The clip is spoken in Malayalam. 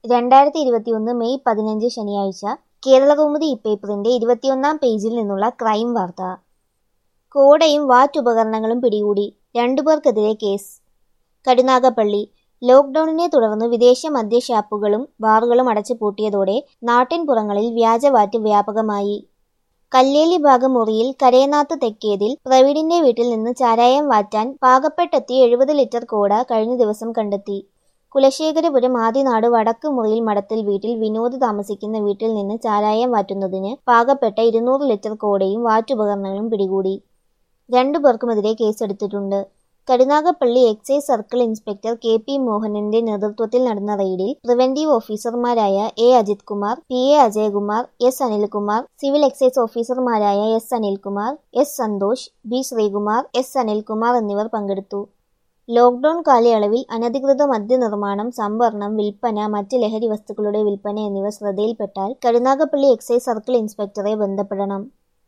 രണ്ടായിരത്തി ഇരുപത്തിയൊന്ന് മെയ് പതിനഞ്ച് ശനിയാഴ്ച കേരളകൗമുദി ഇപ്പേപ്പറിന്റെ ഇരുപത്തിയൊന്നാം പേജിൽ നിന്നുള്ള ക്രൈം വാർത്ത കോടയും വാറ്റുപകരണങ്ങളും പിടികൂടി രണ്ടുപേർക്കെതിരെ കേസ് കരുനാഗപ്പള്ളി ലോക്ഡൌണിനെ തുടർന്ന് വിദേശ മദ്യഷാപ്പുകളും ബാറുകളും അടച്ചുപൂട്ടിയതോടെ നാട്ടിൻപുറങ്ങളിൽ വ്യാജവാറ്റ് വ്യാപകമായി കല്ലേലി ഭാഗം മുറിയിൽ കരയനാത്ത് തെക്കേതിൽ പ്രവീണിന്റെ വീട്ടിൽ നിന്ന് ചാരായം വാറ്റാൻ പാകപ്പെട്ടെത്തിയ എഴുപത് ലിറ്റർ കോട കഴിഞ്ഞ ദിവസം കണ്ടെത്തി കുലശേഖരപുരം ആദിനാട് വടക്ക് മുറിയിൽ മഠത്തിൽ വീട്ടിൽ വിനോദ് താമസിക്കുന്ന വീട്ടിൽ നിന്ന് ചാരായം വാറ്റുന്നതിന് പാകപ്പെട്ട ഇരുന്നൂറ് ലിറ്റർ കോടയും വാറ്റുപകരണങ്ങളും പിടികൂടി രണ്ടു പേർക്കുമെതിരെ കേസെടുത്തിട്ടുണ്ട് Karunagappally excise circle inspector K P മോഹനന്റെ നേതൃത്വത്തിൽ നടന്ന റെയ്ഡിൽ പ്രിവന്റീവ് ഓഫീസർമാരായ A Ajith Kumar P A Ajayakumar S Anilkumar civil excise ഓഫീസർമാരായ S Anilkumar S Santhosh B Sreekumar S Anilkumar എന്നിവർ പങ്കെടുത്തു ലോക്ഡൌൺ കാലയളവിൽ അനധികൃത മദ്യനിർമ്മാണം സംഭരണം വിൽപ്പന മറ്റ് ലഹരി വസ്തുക്കളുടെ വിൽപ്പന എന്നിവ ശ്രദ്ധയിൽപ്പെട്ടാൽ കരുനാഗപ്പള്ളി എക്സൈസ് സർക്കിൾ ഇൻസ്പെക്ടറെ ബന്ധപ്പെടണം